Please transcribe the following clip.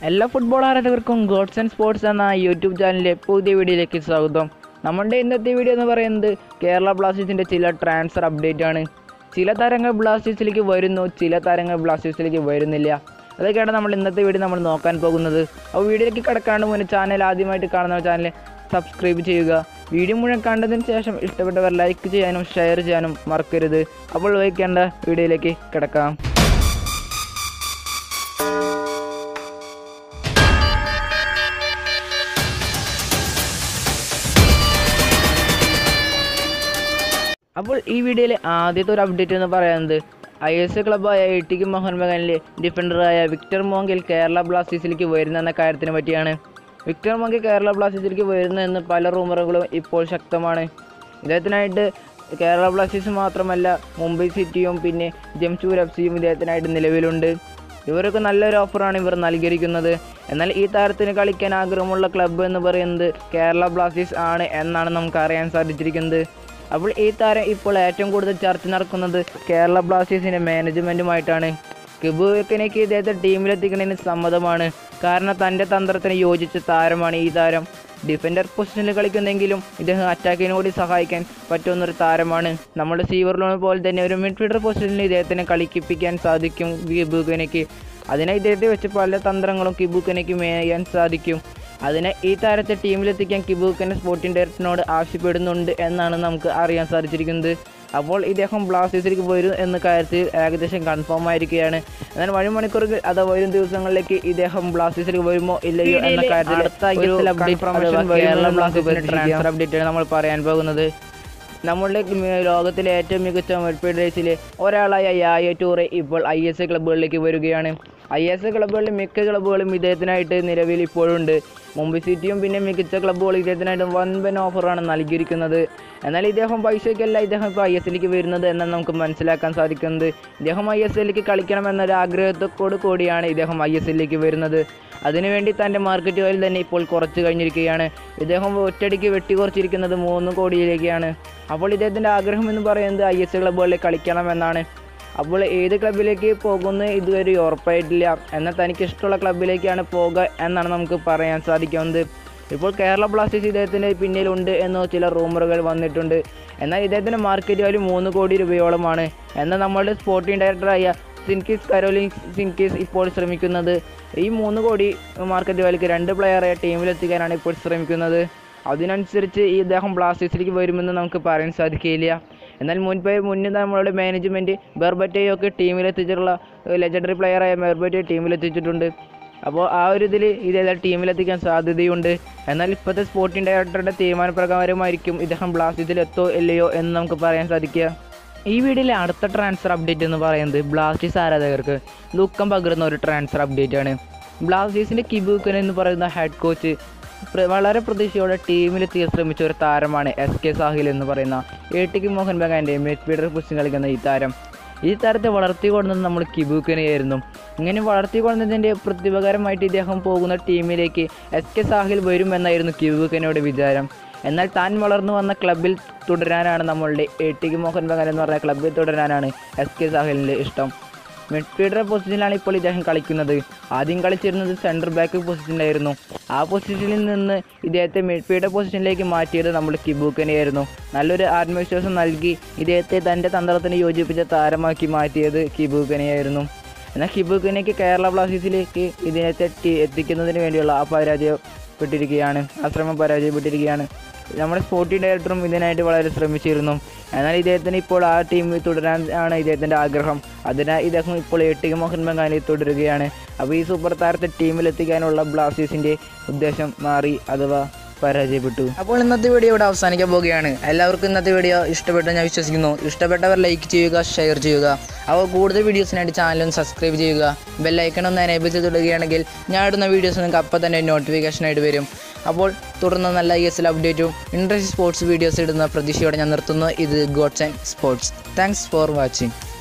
എല്ലാ ഫുട്ബോൾ ആരാധകർക്കും Gods and Sports എന്ന യൂട്യൂബ് ചാനലിലെ പുതിയ വീഡിയോയിലേക്ക് സ്വാഗതം നമ്മുടെ ഇന്നത്തെ വീഡിയോ എന്ന് പറയുന്നത് കേരള ബ്ലാസ്റ്റേഴ്സിൻ്റെ ചില ട്രാൻസ്ഫർ അപ്ഡേറ്റ് ആണ് ചില താരങ്ങൾ ബ്ലാസ്റ്റേഴ്സിലേക്ക് വരുന്നു ചില താരങ്ങൾ ബ്ലാസ്റ്റേഴ്സിലേക്ക് വരുന്നില്ല അതൊക്കെയാണ് നമ്മൾ ഇന്നത്തെ വീഡിയോ നമ്മൾ നോക്കാൻ പോകുന്നത് അപ്പോൾ വീഡിയോയിലേക്ക് കിടക്കാണ്ട് മുന്നേ ചാനൽ ആദ്യമായിട്ട് കാണുന്ന ചാനൽ സബ്സ്ക്രൈബ് ചെയ്യുക വീഡിയോ മുഴുവൻ കണ്ടതിന് ശേഷം ഇഷ്ടപ്പെട്ടവർ ലൈക്ക് ചെയ്യാനും ഷെയർ ചെയ്യാനും മറക്കരുത് അപ്പോൾ വഹിക്കേണ്ട വീഡിയോയിലേക്ക് കിടക്കാം അപ്പോൾ ഈ വീഡിയോയിലെ ആദ്യത്തെ ഒരു അപ്ഡേറ്റ് എന്ന് പറയുന്നത് ഐ എസ് എ ക്ലബ്ബായ എ ടി കെ മോഹൻ ബഗാനിലെ ഡിഫൻഡറായ വിക്ടർ മോങ്കിൽ കേരള ബ്ലാസ്റ്റേഴ്സിലേക്ക് വരുന്നെന്ന കാര്യത്തിനെ പറ്റിയാണ് വിക്ടർ മോങ്കിൽ കേരള ബ്ലാസ്റ്റേഴ്സിലേക്ക് വരുന്നതെന്ന് പല റൂമറുകളും ഇപ്പോൾ ശക്തമാണ് ഇദ്ദേഹത്തിനായിട്ട് കേരള ബ്ലാസ്റ്റേഴ്സ് മാത്രമല്ല മുംബൈ സിറ്റിയും പിന്നെ ജംഷൂർ എഫ് സിയും ഇദ്ദേഹത്തിനായിട്ട് നിലവിലുണ്ട് ഇവരൊക്കെ നല്ലൊരു ഓഫറാണ് ഇവർ നൽകിയിരിക്കുന്നത് എന്നാൽ ഈ താരത്തിന് കളിക്കാൻ ആഗ്രഹമുള്ള ക്ലബ്ബ് എന്ന് പറയുന്നത് കേരള ബ്ലാസ്റ്റേഴ്സ് ആണ് എന്നാണ് നമുക്ക് അറിയാൻ സാധിച്ചിരിക്കുന്നത് അപ്പോൾ ഈ താരം ഇപ്പോൾ ഏറ്റവും കൂടുതൽ ചർച്ച നടക്കുന്നത് കേരള ബ്ലാസ്റ്റേഴ്സിൻ്റെ മാനേജ്മെൻറ്റുമായിട്ടാണ് കിബുവിനേക്ക് ഇദ്ദേഹത്തെ ടീമിലെത്തിക്കുന്നതിന് സമ്മതമാണ് കാരണം തൻ്റെ തന്ത്രത്തിന് യോജിച്ച താരമാണ് ഈ താരം ഡിഫൻഡർ പൊസിഷനിൽ കളിക്കുന്നെങ്കിലും ഇദ്ദേഹം അറ്റാക്കിന് കൂടി സഹായിക്കാൻ പറ്റുന്നൊരു താരമാണ് നമ്മുടെ സീവറിലോൺ പോലെ തന്നെ ഒരു മിഡ്ഫീൽഡർ പൊസിഷനിൽ ഇദ്ദേഹത്തിനെ കളിക്കിപ്പിക്കാൻ സാധിക്കും കിബുക്കനയ്ക്ക് അതിനെ ഇദ്ദേഹത്തെ വെച്ച് പല തന്ത്രങ്ങളും കിബുക്കനയ്ക്ക് മേയാൻ സാധിക്കും അതിനെ ഈ താരത്തെ ടീമിലെത്തിക്കാൻ കിബൂക്കൻ്റെ സ്പോർട്ടിംഗ് ഡയറക്ടറിനോട് ആവശ്യപ്പെടുന്നുണ്ട് എന്നാണ് നമുക്ക് അറിയാൻ സാധിച്ചിരിക്കുന്നത് അപ്പോൾ ഇദ്ദേഹം ബ്ലാസ്റ്റേഴ്സിലേക്ക് വരും എന്ന കാര്യത്തിൽ ഏകദേശം കൺഫേം ആയിരിക്കുകയാണ് എന്നാൽ വരും മണിക്കൂറുകൾ അഥവാ വരും ദിവസങ്ങളിലേക്ക് ഇദ്ദേഹം ബ്ലാസ്റ്റേഴ്സിലേക്ക് വരുമോ ഇല്ലയോ എന്ന കാര്യത്തിൽ ഒരു ട്രാൻസ്ഫർ അപ്ഡേറ്റ് ആണ് നമ്മൾ പറയാൻ പോകുന്നത് നമ്മളുടെ മി- ലോകത്തിലെ ഏറ്റവും മികച്ച മിഡ്ഫീൽഡേഴ്സിലെ ഒരാളായ യായ ടൂറെ ഇപ്പോൾ ഐ എസ് എ ക്ലബ്ബുകളിലേക്ക് വരികയാണ് ഐ എസ് എ ക്ലബ്ബുകളിൽ മിക്ക ക്ലബ്ബുകളും ഇദ്ദേഹത്തിനായിട്ട് നിലവിൽ ഇപ്പോഴുണ്ട് മുംബൈ സിറ്റിയും പിന്നെ മികച്ച ക്ലബ്ബുകൾ ഇദ്ദേഹത്തിനായിട്ട് വൻപൻ ഓഫറാണ് നൽകിയിരിക്കുന്നത് എന്നാൽ ഇദ്ദേഹം പൈസയ്ക്കല്ല ഇദ്ദേഹം ഇപ്പോൾ ഐ എസ് എല്ലിലേക്ക് വരുന്നത് എന്ന് നമുക്ക് മനസ്സിലാക്കാൻ സാധിക്കുന്നത് ഇദ്ദേഹം ഐ എസ് എല്ലിലേക്ക് കളിക്കണം എന്നൊരു ആഗ്രഹത്തോടു കൂടിയാണ് ഇദ്ദേഹം ഐ എസ് എല്ലിലേക്ക് വരുന്നത് അതിനുവേണ്ടി തൻ്റെ മാർക്കറ്റ് വാല്യൂ തന്നെ ഇപ്പോൾ കുറച്ച് കഴിഞ്ഞിരിക്കുകയാണ് ഇദ്ദേഹം ഒറ്റയടിക്ക് വെട്ടിക്കുറച്ചിരിക്കുന്നത് മൂന്ന് കോടിയിലേക്കാണ് അപ്പോൾ ഇദ്ദേഹത്തിൻ്റെ ആഗ്രഹം എന്ന് പറയുന്നത് ഐ എസ് ക്ലബ്ബുകളിൽ കളിക്കണം എന്നാണ് അപ്പോൾ ഏത് ക്ലബിലേക്ക് പോകുന്നത് ഇതുവരെ ഉറപ്പായിട്ടില്ല എന്നാൽ തനിക്ക് ഇഷ്ടമുള്ള ക്ലബിലേക്കാണ് പോകുക എന്നാണ് നമുക്ക് പറയാൻ സാധിക്കുന്നത് ഇപ്പോൾ കേരള ബ്ലാസ്റ്റേഴ്സ് ഇദ്ദേഹത്തിൻ്റെ പിന്നിലുണ്ട് എന്നോ ചില റൂമറുകൾ വന്നിട്ടുണ്ട് എന്നാൽ ഇദ്ദേഹത്തിൻ്റെ മാർക്കറ്റ് വാല്യൂ മൂന്ന് കോടി രൂപയോളമാണ് എന്നാൽ നമ്മളുടെ സ്പോർട്ടിംഗ് ഡയറക്ടറായ സിൻകിസ് കരോലിൻ സിൻകിസ് ഇപ്പോൾ ശ്രമിക്കുന്നത് ഈ മൂന്ന് കോടി മാർക്കറ്റ് വാല്യൂക്ക് രണ്ട് പ്ലെയറെ ടീമിലെത്തിക്കാനാണ് ഇപ്പോൾ ശ്രമിക്കുന്നത് അതിനനുസരിച്ച് ഈ ഇദ്ദേഹം ബ്ലാസ്റ്റേഴ്സിലേക്ക് വരുമെന്ന് നമുക്ക് പറയാൻ സാധിക്കില്ല എന്നാൽ മുൻപേ മുന്നേ നമ്മളുടെ മാനേജ്മെൻറ്റ് ബെർബറ്റയൊക്കെ ടീമിലെത്തിച്ചിട്ടുള്ള ലെജൻഡറി പ്ലെയറായ ബെർബറ്റയെ ടീമിലെത്തിച്ചിട്ടുണ്ട് അപ്പോൾ ആ ഒരു ഇതിൽ ഇതേതാ ടീമിലെത്തിക്കാൻ സാധ്യതയുണ്ട് എന്നാൽ ഇപ്പോഴത്തെ സ്പോർട്ടിംഗ് ഡയറക്ടറുടെ തീരുമാനപ്രകാരമായിരിക്കും ഇദ്ദേഹം ബ്ലാസ്റ്റേഴ്സിൽ എത്തോ ഇല്ലയോ എന്ന് നമുക്ക് പറയാൻ സാധിക്കുക ഈ വീഡിയോയിലെ അടുത്ത ട്രാൻസ്ഫർ അപ്ഡേറ്റ് എന്ന് പറയുന്നത് ബ്ലാസ്റ്റേഴ്സ് ആരാധകർക്ക് ദുഃഖം പകരുന്ന ഒരു ട്രാൻസ്ഫർ അപ്ഡേറ്റ് ആണ് ബ്ലാസ്റ്റേഴ്സിൻ്റെ കിബൂക്കൻ എന്ന് പറയുന്ന ഹെഡ് കോച്ച് പ്ര- വളരെ പ്രതീക്ഷയോടെ ടീമിലെത്തിയാൻ ശ്രമിച്ച ഒരു താരമാണ് എസ് കെ സാഹിൽ എന്ന് പറയുന്ന എ ടി കെ മോഹൻ ബഗാൻ്റെ മിഡ്ഫീൽഡർ പൊസിഷൻ കളിക്കുന്ന ഈ താരം ഈ താരത്തെ വളർത്തിക്കൊണ്ടത് നമ്മൾ കിബൂക്കനെയായിരുന്നു ഇങ്ങനെ വളർത്തിക്കൊണ്ടതിൻ്റെ പ്രതിപകരമായിട്ട് ഇദ്ദേഹം പോകുന്ന ടീമിലേക്ക് എസ് കെ സാഹിൽ വരുമെന്നായിരുന്നു കിബൂക്കനയുടെ വിചാരം എന്നാൽ താൻ വളർന്നു വന്ന ക്ലബിൽ തുടരാനാണ് നമ്മളുടെ A T K Mohun Bagan എന്ന് പറഞ്ഞ ക്ലബിൽ തുടരാനാണ് എസ് കെ സാഹിലിൻ്റെ ഇഷ്ടം മിഡ്ഫീൽഡർ പൊസിഷനിലാണ് ഇപ്പോൾ ഇദ്ദേഹം കളിക്കുന്നത് ആദ്യം കളിച്ചിരുന്നത് സെൻറ്റർ ബാക്ക് പൊസിഷനിലായിരുന്നു ആ പൊസിഷനിൽ നിന്ന് ഇദ്ദേഹത്തെ മിഡ്ഫീൽഡർ പൊസിഷനിലേക്ക് മാറ്റിയത് നമ്മൾ കിബൂക്കനെയായിരുന്നു നല്ലൊരു ആത്മവിശ്വാസം നൽകി ഇദ്ദേഹത്തെ തൻ്റെ തന്ത്രത്തിന് യോജിപ്പിച്ച താരമാക്കി മാറ്റിയത് കിബൂക്കനെയായിരുന്നു എന്നാൽ കിബൂക്കനേക്ക് കേരള ബ്ലാസ്റ്റേഴ്സിലേക്ക് ഇദ്ദേഹത്തെ ടി- എത്തിക്കുന്നതിന് വേണ്ടിയുള്ള ആ പരാജയപ്പെട്ടിരിക്കുകയാണ് ആ ശ്രമം പരാജയപ്പെട്ടിരിക്കുകയാണ് നമ്മുടെ സ്പോർട്ടിംഗ് ഡയറക്ടറും ഇതിനായിട്ട് വളരെ ശ്രമിച്ചിരുന്നു എന്നാൽ ഇദ്ദേഹത്തിന് ഇപ്പോൾ ആ ടീമിൽ തുടരാൻ ആണ് ഇദ്ദേഹത്തിൻ്റെ ആഗ്രഹം അതിനാൽ ഇദ്ദേഹം ഇപ്പോൾ എ ടി കെ മോഹൻ ബഗാനിൽ തുടരുകയാണ് അപ്പോൾ ഈ സൂപ്പർ താരത്തെ ടീമിലെത്തിക്കാനുള്ള ബ്ലാസ്റ്റേഴ്സിൻ്റെ ഉദ്ദേശം മാറി അഥവാ പരാജയപ്പെട്ടു അപ്പോൾ ഇന്നത്തെ വീഡിയോ ഇവിടെ അവസാനിക്കാൻ പോവുകയാണ് എല്ലാവർക്കും ഇന്നത്തെ വീഡിയോ ഇഷ്ടപ്പെട്ടു ഞാൻ വിശ്വസിക്കുന്നു ഇഷ്ടപ്പെട്ടവർ ലൈക്ക് ചെയ്യുക ഷെയർ ചെയ്യുക അപ്പോൾ കൂടുതൽ വീഡിയോസിനായിട്ട് ചാനൽ ഒന്ന് സബ്സ്ക്രൈബ് ചെയ്യുക ബെല്ലൈക്കൺ ഒന്ന് എനേബിൾ ചെയ്തിടുകയാണെങ്കിൽ ഞാൻ ഇടുന്ന വീഡിയോസ് നിങ്ങൾക്ക് അപ്പോൾ തന്നെ നോട്ടിഫിക്കേഷൻ ആയിട്ട് വരും അപ്പോൾ തുടർന്ന് നല്ല ഐ എസ് എൽ അപ്ഡേറ്റും ഇൻട്രസ്റ്റ് സ്പോർട്സ് വീഡിയോസ് ഇടുന്ന പ്രതീക്ഷയോടെ ഞാൻ നിർത്തുന്നു ഇത് Gods and Sports thanks for watching